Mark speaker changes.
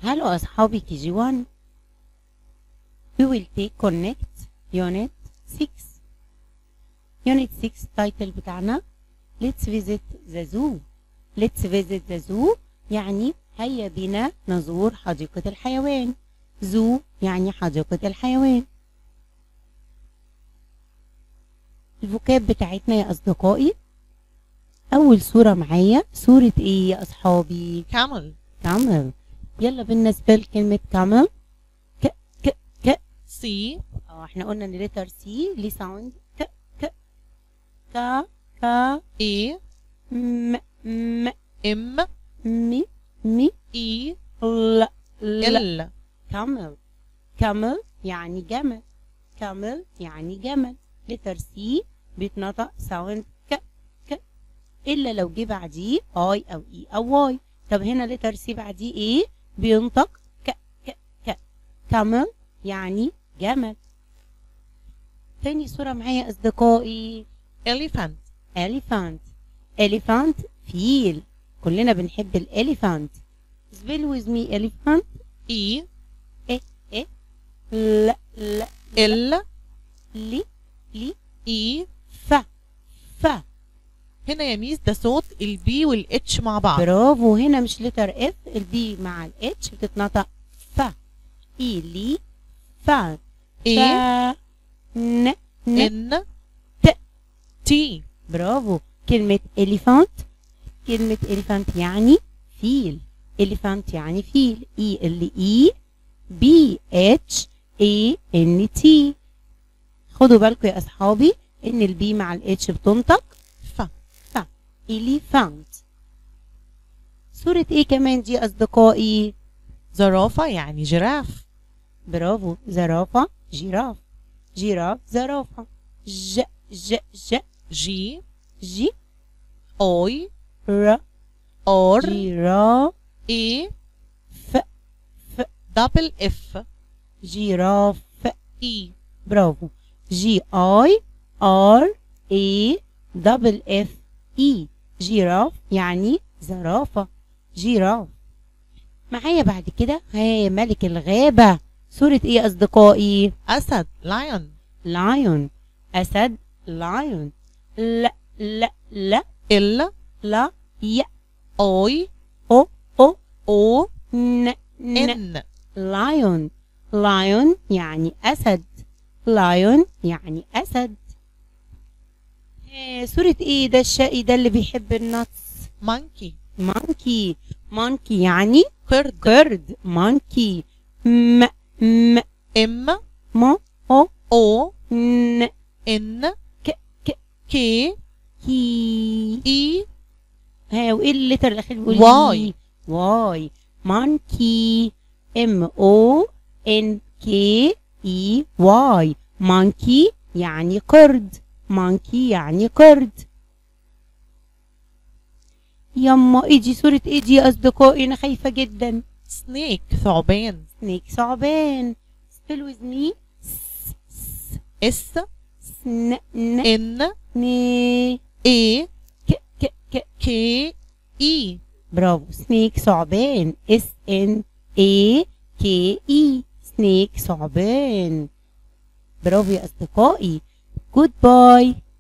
Speaker 1: هلو أصحابي كي جي 1 We will take connect unit 6 unit 6 title بتاعنا Let's visit the zoo Let's visit the zoo يعني هيا بنا نزور حديقة الحيوان zoo يعني حديقة الحيوان الفوكاب بتاعتنا يا أصدقائي أول صورة معايا صورة إيه يا أصحابي؟
Speaker 2: camel
Speaker 1: كامل يلا بالنسبة لكلمة كامل ك ك ك
Speaker 2: C
Speaker 1: اه احنا قلنا ان لتر سي ليه ساوند ك ك ك ك
Speaker 2: A
Speaker 1: م م
Speaker 2: M
Speaker 1: مي مي
Speaker 2: E
Speaker 1: لا لا
Speaker 2: L
Speaker 1: كامل كامل يعني جمل كامل يعني جمل لتر سي بيتنطق ساوند ك ك الا لو جه بعديه اي او اي او واي طب هنا لتر سي بعديه ايه بينطق ك ك ك كامل يعني جمل تاني صورة معايا أصدقائي
Speaker 2: elephant
Speaker 1: elephant elephant فيل كلنا بنحب الاليفانت spell with me elephant
Speaker 2: E
Speaker 1: لا لا
Speaker 2: L
Speaker 1: لي لي
Speaker 2: E
Speaker 1: ف ف
Speaker 2: هنا يا ميس ده صوت البي والاتش مع بعض
Speaker 1: برافو هنا مش لتر اف البي مع الاتش بتتنطق ف اي لي ف
Speaker 2: A
Speaker 1: ف ن ن
Speaker 2: N
Speaker 1: ت
Speaker 2: T
Speaker 1: برافو كلمة elephant كلمة elephant يعني فيل elephant يعني فيل E ال E B H A N T خدوا بالكم يا أصحابي إن البي مع الاتش بتنطق
Speaker 2: ف
Speaker 1: ف elephant صورة إيه كمان دي أصدقائي؟
Speaker 2: زرافة يعني جراف
Speaker 1: برافو زرافة جيراف جيراف زرافة ج ج ج
Speaker 2: G
Speaker 1: جي
Speaker 2: I
Speaker 1: ر
Speaker 2: R
Speaker 1: جيراف
Speaker 2: A
Speaker 1: ف ف
Speaker 2: double F
Speaker 1: جيراف
Speaker 2: E
Speaker 1: برافو جي اي ار اي دبل اف اي جيراف يعني زرافة جيراف معايا بعد كده ها ملك الغابة صورة ايه يا اصدقائي
Speaker 2: أسد lion
Speaker 1: لايون اسد لايون لا لا لا
Speaker 2: L
Speaker 1: لا يا
Speaker 2: I
Speaker 1: او او
Speaker 2: O
Speaker 1: ن ن
Speaker 2: N
Speaker 1: لايون لايون يعني أسد لايون يعني أسد آه، صورة إيه ده الشقي ده اللي بيحب النتس
Speaker 2: monkey
Speaker 1: مانكي مانكي يعني
Speaker 2: قرد
Speaker 1: قرد مانكي م م
Speaker 2: M
Speaker 1: م او
Speaker 2: O
Speaker 1: ن
Speaker 2: N
Speaker 1: ك ك
Speaker 2: K
Speaker 1: كي
Speaker 2: E
Speaker 1: ها وايه اللتر الاخير بيقول
Speaker 2: واي.
Speaker 1: واي مانكي ام او ان كي اي واي مانكي يعني قرد مانكي يعني قرد يما ايدي صورة ايدي يا اصدقائي انا خايفة جدا
Speaker 2: snake ثعبان
Speaker 1: سنيك ثعبان spell with me
Speaker 2: S
Speaker 1: سن ن
Speaker 2: N
Speaker 1: ني
Speaker 2: A
Speaker 1: ك ك ك
Speaker 2: K E
Speaker 1: برافو سنيك ثعبان اس ان اي كي اي سنيك ثعبان برافو يا اصدقائي جود باي